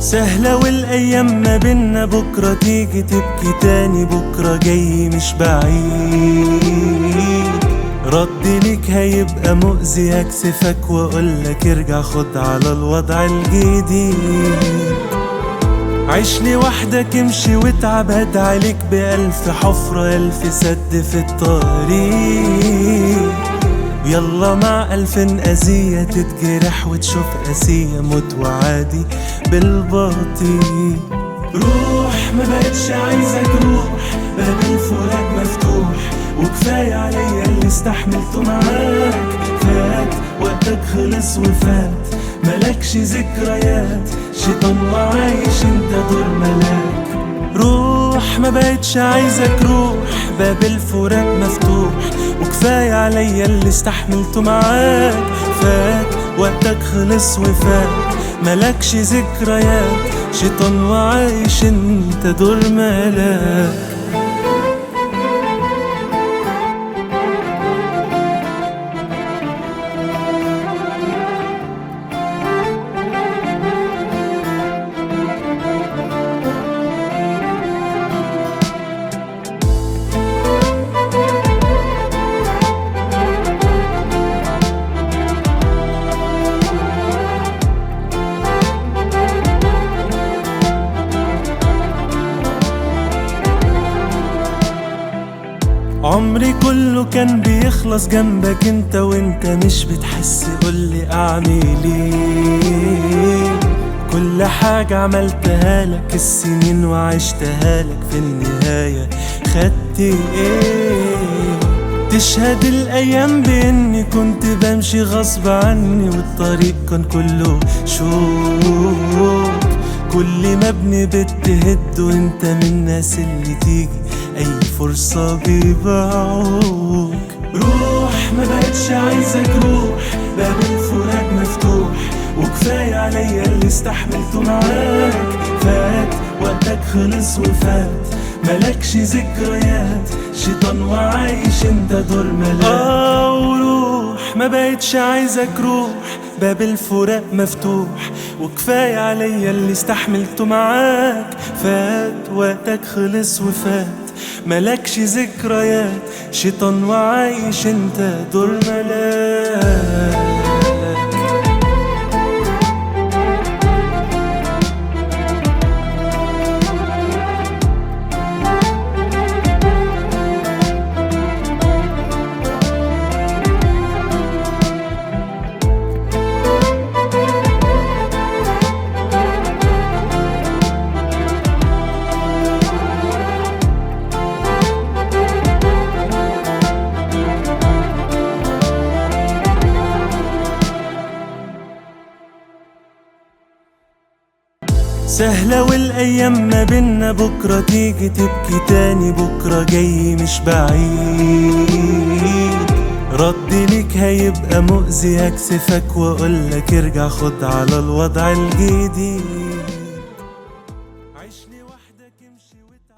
سهلة والايام ما بينا بكرة تيجي تبكي تاني بكرة جاي مش بعيد رد ليك هيبقى مؤذي هكسفك واقولك ارجع خد على الوضع الجديد عيش لوحدك امشي واتعب هد عليك بألف حفرة ألف سد في الطريق يلا مع ألف أذية تتجرح وتشوف قاسية موت وعادي بالبطيء روح ما بقتش عايزك روح باب الفراق مفتوح وكفاية عليا اللي استحملته معاك فات وقتك خلص وفات ملكش ذكريات شيطان وعايش انت دور ملاك روح ما بقتش عايزك روح باب الفراق مفتوح وكفاية عليا اللي استحملته معاك فات وقتك خلص وفات ملكش ذكريات شيطان وعايش انت دور ملاك عمري كله كان بيخلص جنبك انت وانت مش بتحس قولي اعمل ايه كل حاجة عملتها لك السنين وعشتها لك في النهاية خدت ايه تشهد الايام باني كنت بمشي غصب عني والطريق كان كله شوك كل ما ابني بتهد وانت من الناس اللي تيجي اي فرصة بيبيعوك روح ما بقتش عايزك روح باب الفراق مفتوح وكفاية عليا اللي استحملته معاك فات وقتك خلص وفات ملكش ذكريات شيطان وعايش انت دور ملاك اه وروح ما بقتش عايزك روح باب الفراق مفتوح وكفاية عليا اللي استحملته معاك فات وقتك خلص وفات ملكش ذكريات شيطان وعايش انت دور ملاك سهلة والايام ما بينا بكرة تيجي تبكي تاني بكرة جاي مش بعيد رد ليك هيبقى مؤذي هكسفك واقولك ارجع خد على الوضع الجديد عيش لي